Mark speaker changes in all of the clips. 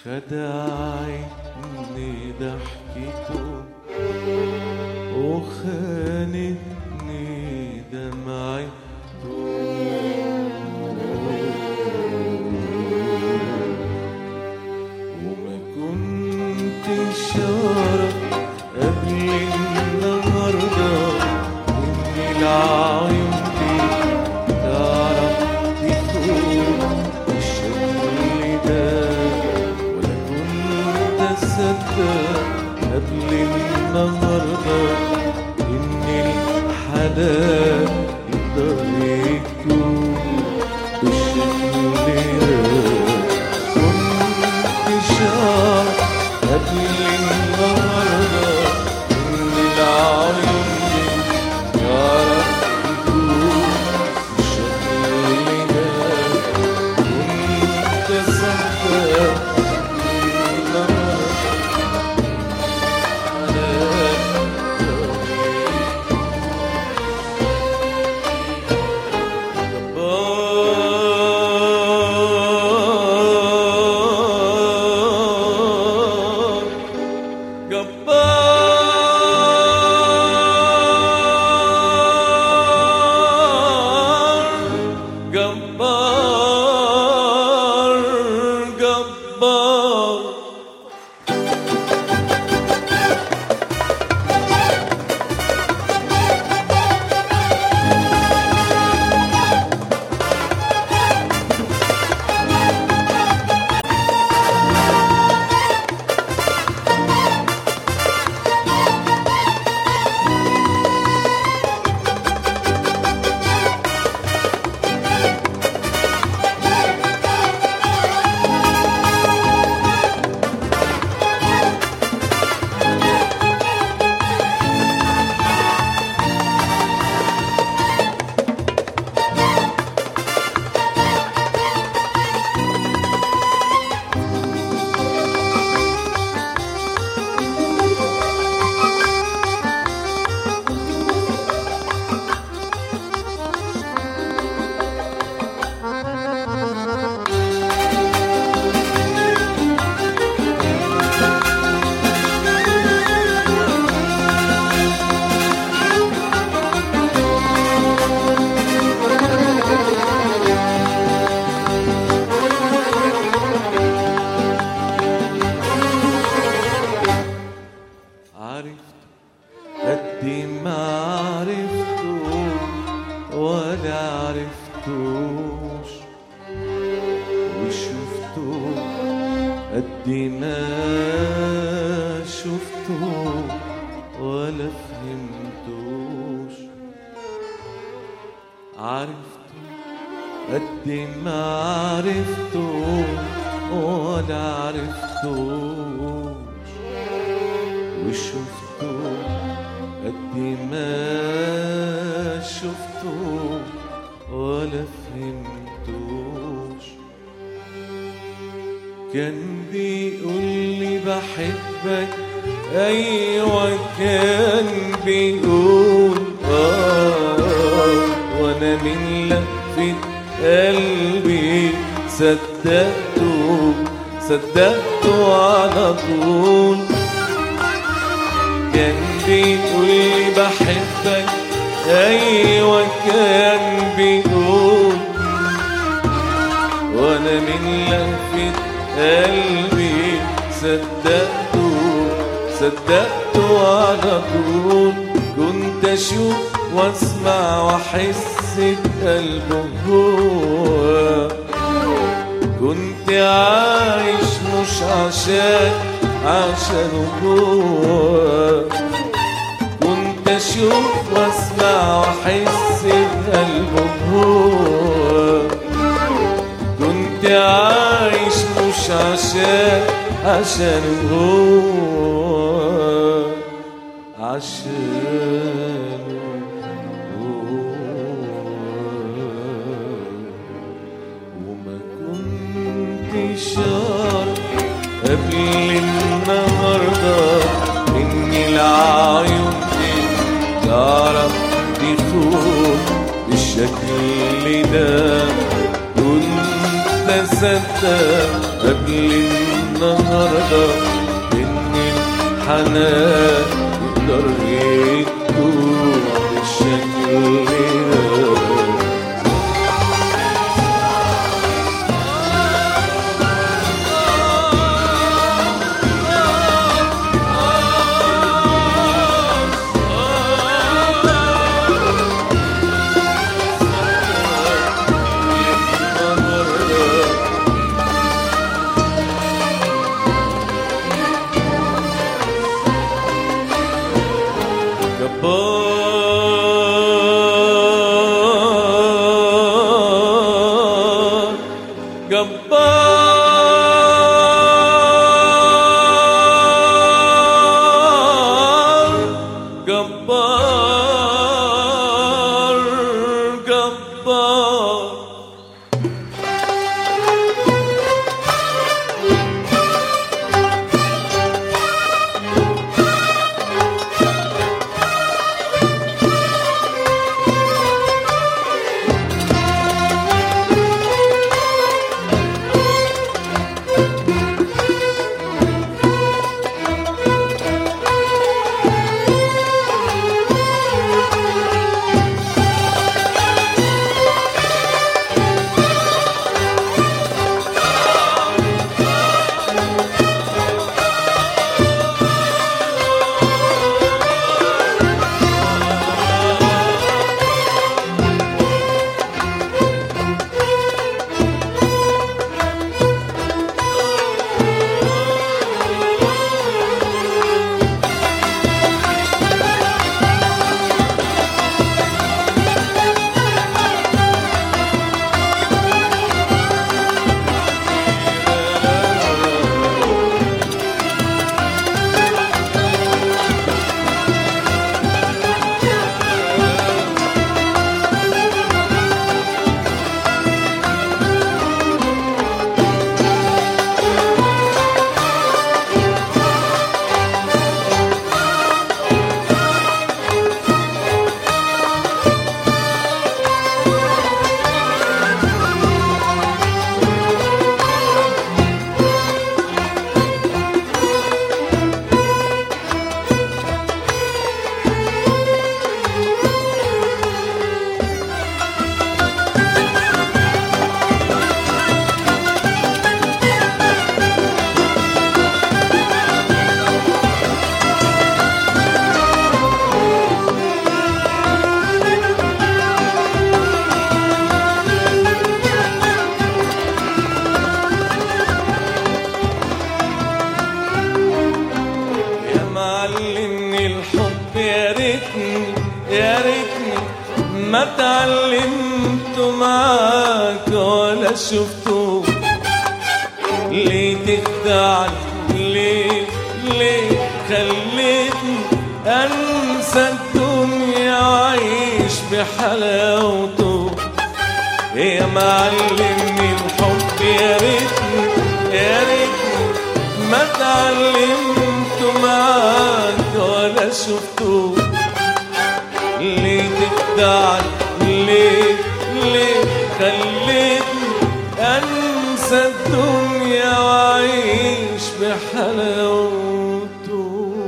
Speaker 1: خدعتني ضحكته وخانتني دمعته وما كنتش أعرف قبل النهارده إن العيون دي تعرف تكون بالشكل ده ولا كنت أصدق قبل النهارده إن الحنان يقدر يكون بالشكل ده كنت شعر قبل النهارده إن العيون دي تعرف تكون بالشكل ده كنت أصدق النهارده جبار جبار عرفت قد ما عرفته ولا عرفتوش وشفته قد ما شفته ولا فهمتوش عرفت قد ما عرفته ولا عرفتوش وشفته قد ما شفته ولا فهمتوش كان بيقول لي بحبك ايوه كان بيقول اه وانا من لفة قلبي صدقته صدقته على طول كان بيقول لي بحبك ايوه كان بيقول وانا من لهفة قلبي صدقته صدقته على طول كنت اشوف واسمع واحس بقلبه هو كنت عايش مش عشان عشانه هو كنت اشوف واسمع واحس بقلبه هو كنت عايش مش عشان عشانه هو عشانه هو وما كنتش أعرف قبل النهارده إن العيون دي تعرف تخون بالشكل ده كنت أصدق قبل النهاردة إن الحنان يقدر يدوم بالشكل ده جبار جبار جبار جبار يا معلمني الحب يا ريتني يا ريتني ما اتعلمت معاك ولا شفته ليه تخدعني ليه ليه خليتني انسى الدنيا واعيش بحلاوته يا معلمني الحب يا ريتني يا ريتني ما اتعلمت معاك ولا شفته ليه تخدعني ليه ليه خليتني انسى الدنيا واعيش بحلاوته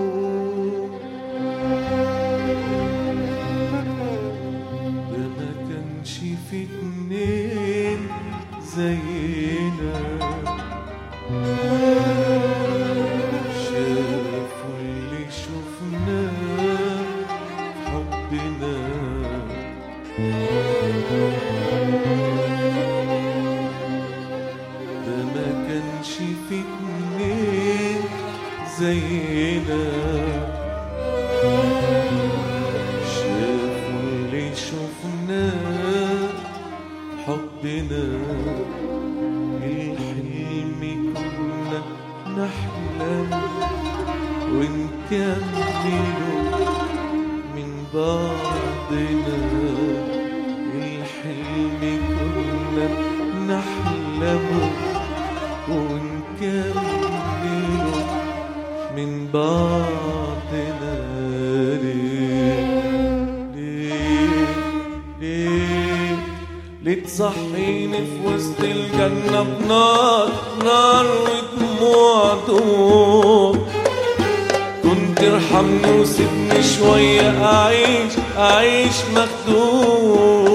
Speaker 1: ده ما كانش في اتنين زينا شافوا اللي شفناه حبنا ده ما كانش في اتنين زينا شافوا اللي شفناه حبنا الحلم كنا نحلم ونكمله من بعضنا الحلم كنا نحلمه ونكمله من بعضنا ليه ليه ليه لتصحيني في وسط الجنة بنار نار ودموع دموع كنت ارحمني وسيبني شوية أعيش أعيش مخدوع